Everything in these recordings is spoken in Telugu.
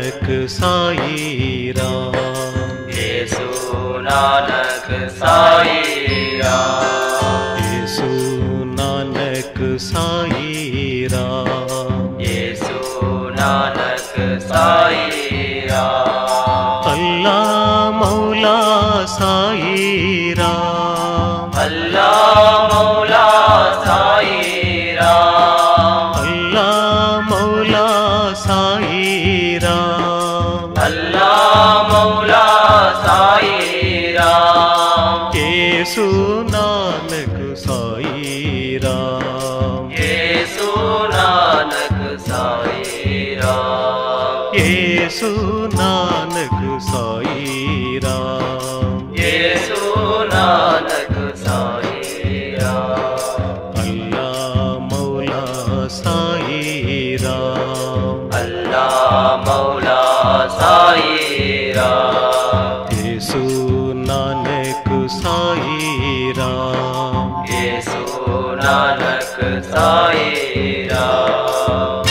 नानक साई राम येसु नानक साई राम येसु नानक साई राम येसु नानक साई राम अल्लाह मौला साई राम अल्लाह मौला साई राम अल्लाह मौला साई राम अल्लाह मौला साई राम येसु नानक साई राम येसु नानक साई राम येसु नानक साई राम येसु नानक साई राम अल्लाह मौला साई राम अल्लाह मौला साई राम येसु नानक साई राम येसु नानक साई राम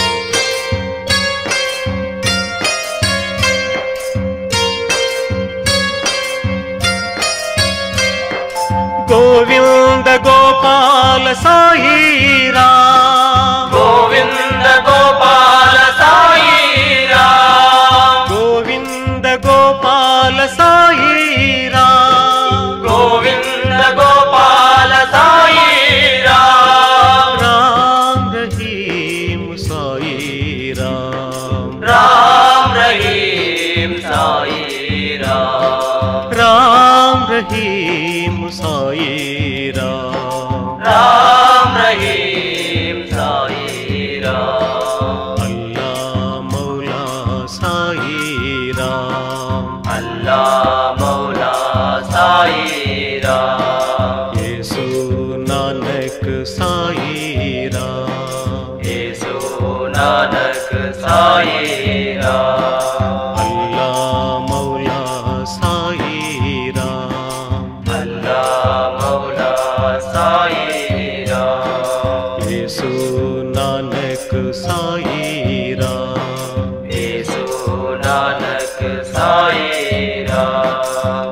गोविंद गोपाल साई राम गोविंद गोपाल साई राम गोविंद गोपाल साई राम गोविंद गोपाल साई राम राम रहीम साई राम राम रहीम साई राम राम रहीम साई राम राम रहीम साई राम अल्लाह मौला साई राम अल्लाह मौला साई राम येसु नानक साई राम येसु नानक साई राम अल्लाह मौला साई राम अल्लाह मौला साई राम येसु नानक साई राम येसु नानक साई राम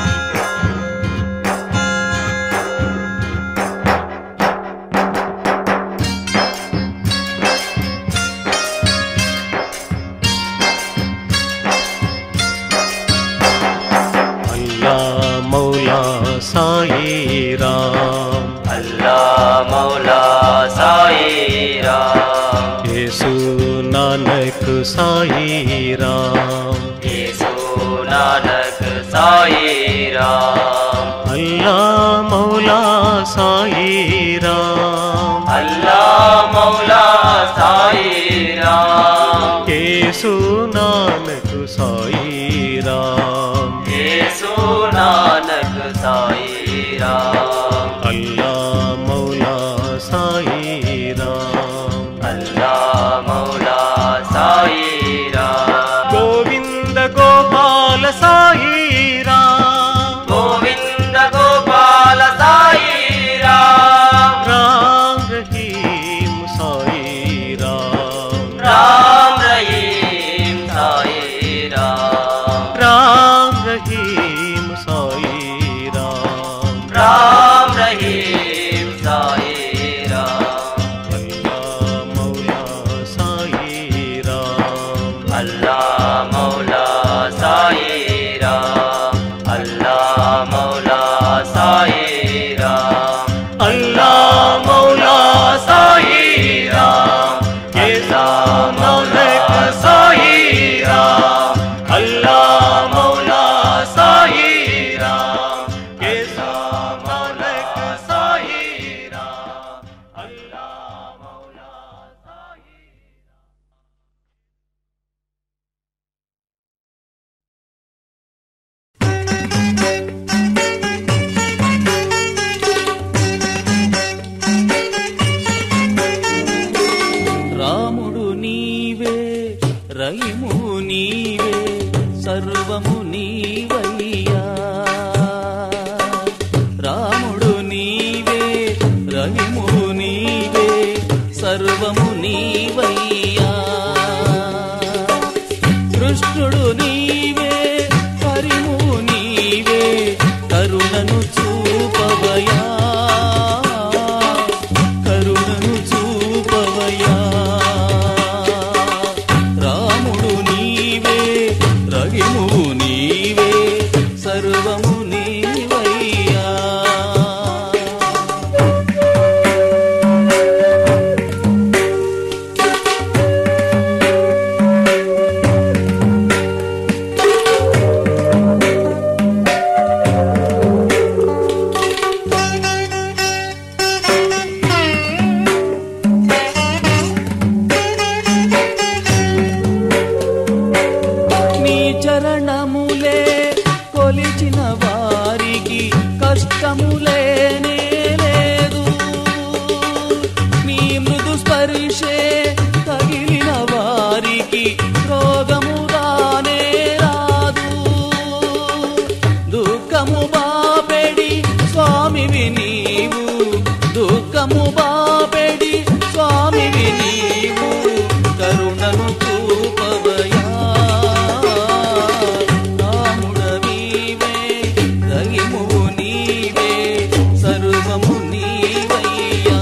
अल्लाह मौला साई राम अल्लाह मौला साई राम येसु नानक साई राम येसु नानक साई राम अल्लाह मौला साई राम अल्लाह मौला साई राम येसु नानक साई राम येसु नानक साई राम अल्लाह मौला साई राम अल्लाह मौला साई राम गोविंद गोपाल साई राम गोविंद गोपाल साई राम राम रहीम साई राम राम रहीम साई राम राम रहीम साई राम राम रहीम साई राम अल्लाह मौला साई राम अल्लाह मौला साई राम अल्लाह मौला साई राम अल्लाह मौला साई राम अल्लाह नानक साई राम अल्लाह मौला साई राम येसु नानक साई राम अल्लाह मौला साई రాముడు నీవే రహిము నీవే సర్వము నీవయ్యా రాముడు నీవే రహిము నీవే సర్వము నీవయ్యా కృష్ణుడు నీవే హరిము నీవే కరుణను చూపవయా కరుణను చూపవయా రాముడు నీవే రహిము నీవే సర్వము నీవయ్యా నీ చరణములే కొలిచిన వారికి కష్టములేనే లేదు నీ మృదు స్పర్శే తగిలిన వారికి రోగము రానే రాదు దుఃఖము బాపెడి స్వామివి నీవు దుఃఖము బాపెడి స్వామివి నీవు కరుణను చూపవయా రాముడవీవే రహిమువు నీవే సర్వము నీవయ్యా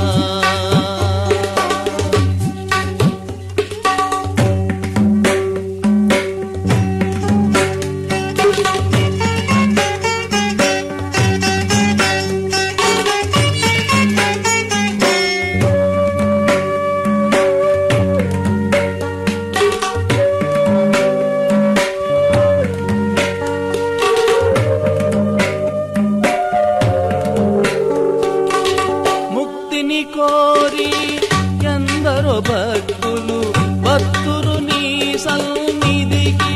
ముక్తిని కోరి ఎందరో భక్తులు భక్తులు నీ సన్నిధికి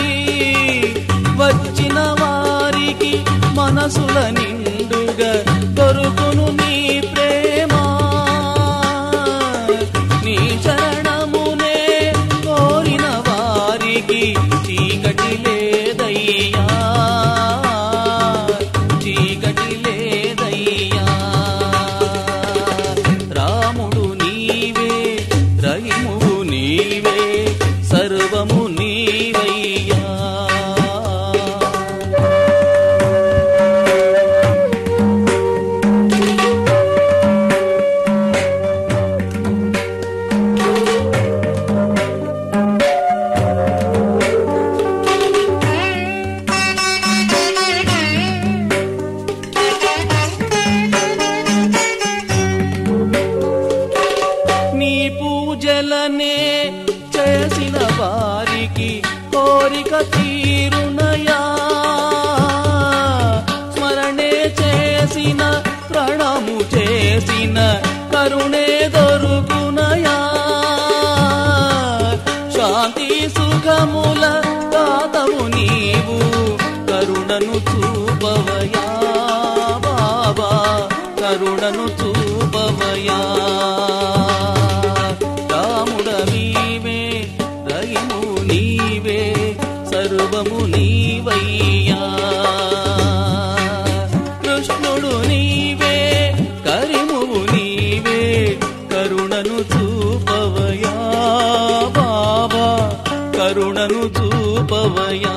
వచ్చిన వారికి మనసుల నిండుగా దొరుకును నీ ప్రేమ నీ చరణమునే కోరిన వారికి చీకటి లేదయ్యా చీకటి లేదయ్యా రాముడు నీవే రహిమువు నీవే సర్వము నీవయ్యా నీ పూజలనే చేసిన వారికి కోరిక తీరునయా స్మరణే చేసిన ప్రణము చేసిన కరుణే దొరుకునయా శాంతి సుఖముల దాతము నీవు కరుణను చూపవయా బాబా కరుణను చూపవయా రాముడవీవే రహిము నీవే సర్వము నీవయ్యా కృష్ణుడు నీవే కరిమువు నీవే కరుణను చూపవయా బాబా కరుణను చూపవయా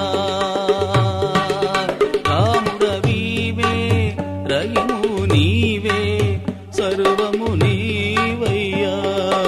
రాముడవీవే రహిము నీవే సర్వము నీవయ్యా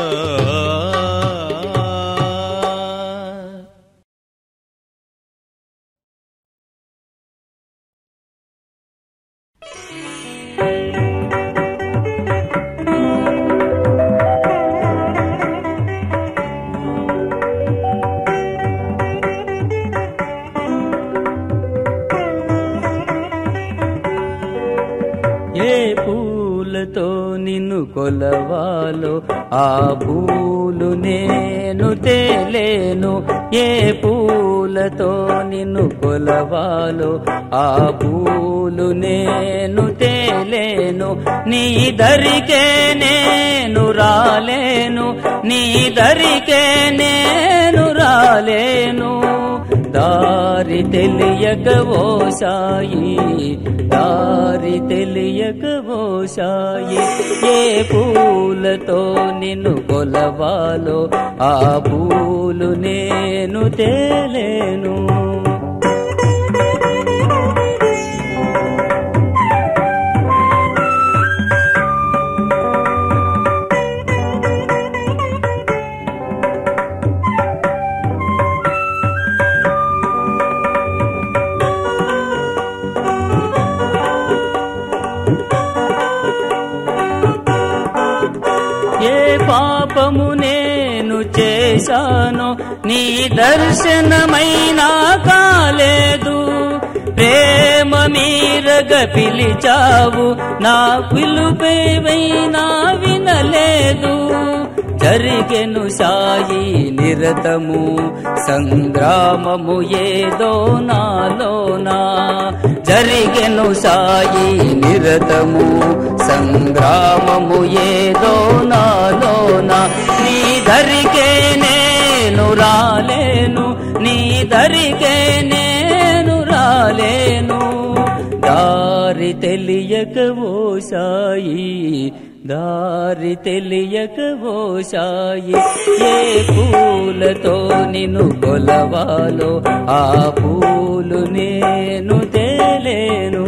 ఏ పూలతో నిన్ను కొలవాలో ఆ పూలు నేను తేలేను ఏ పూలతో నిన్ను కొలవాలో ఆ పూలు నేను తేలేను నీ దరికే నేను రాలేను నీ దరికే నేను రాలేను దారి దారి తెలియక ఓ సాయి దారి తెలియక ఓ సాయి ఏ పూలతో నిన్ను కొలవాలో ఆ పూలు నేను తేలేను ఏ పాపము నేను చేశానో నీ దర్శనమైనా కాలేదు ప్రేమ మీరగ పిలిచావు నా పిలుపేవైనా వినలేదు జరిగెను సాయి నిరతము సంగ్రామము ఏదో నాలోనా జరిగెను సాయి నిరతము సంగ్రామము ఏదో నాలోనా నీ దరికే నేను రాలేను నీ దరికే నేను రాలేను దారి తెలియక ఓ సాయి దారి తెలియక ఓ సాయి ఏ పూలతో నిన్ను కొలవాలో ఆ పూలు నేను తేలేను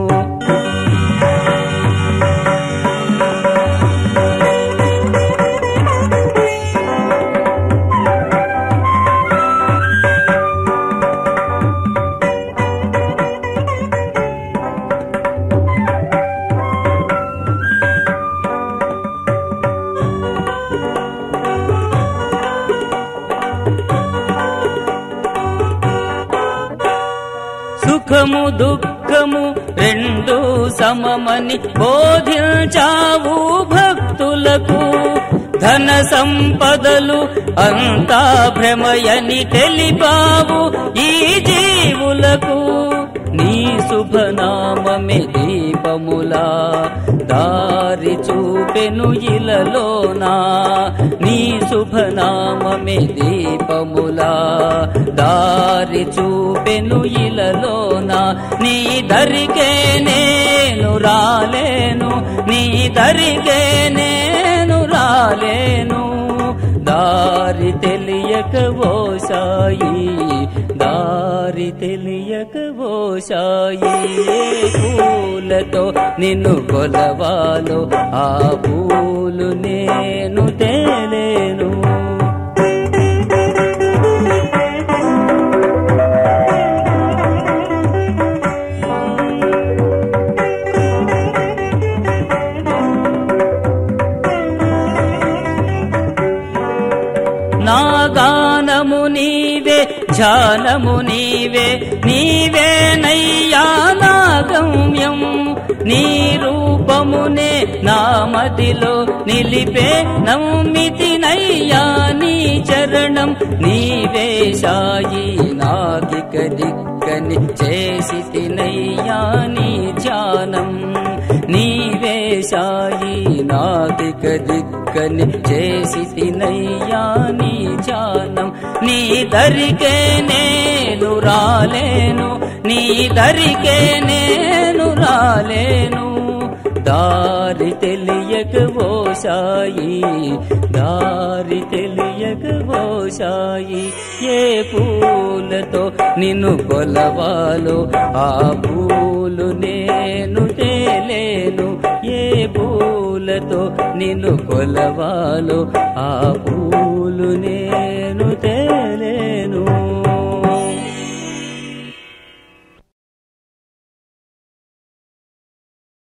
సుఖము దుఃఖము రెండు సమమని బోధించావు భక్తులకు ధన సంపదలు అంతా భ్రమయని తెలిపావు ఈ జీవులకు నీ శుభనామమే దీపములా దారి చూపెను ఇలలోనా నీ శుభనామమే దీపములా దారి చూపెను ఇలలోనా నీ దరికే నేను రాలేను నీ దరికే నేను రాలేను దారి తెలియక ఓ సాయి దారి తెలియక ఓ సాయి ఏ పూలతో నిన్ను కొలవాలో ఆ పూలు నేను తేలేను నా గానము నీవే ధ్యానము నీవే నీవే నయ్యా నా గమ్యం నీ రూపమునే నా మదిలో నిలిపే నమ్మితి నయ్యా నీ చరణం నీవే సాయి నాకిక దిక్కని చేసి తినయ్యా నీ ధ్యానం నీవే సాయి నాకిక దిక్కని చేసి తినయ్యా నీ ధ్యానం నీ దరికే నేను రాలేను నీ దరికే నేను రాలేను దారి తెలియక ఓ సాయి దారి తెలియక ఓ సాయి ఏ పూలతో నిన్ను కొలవాలో ఆ పూలు నేను తేలేను ఏ పూలతో నిన్ను కొలవాలో ఆ పూలు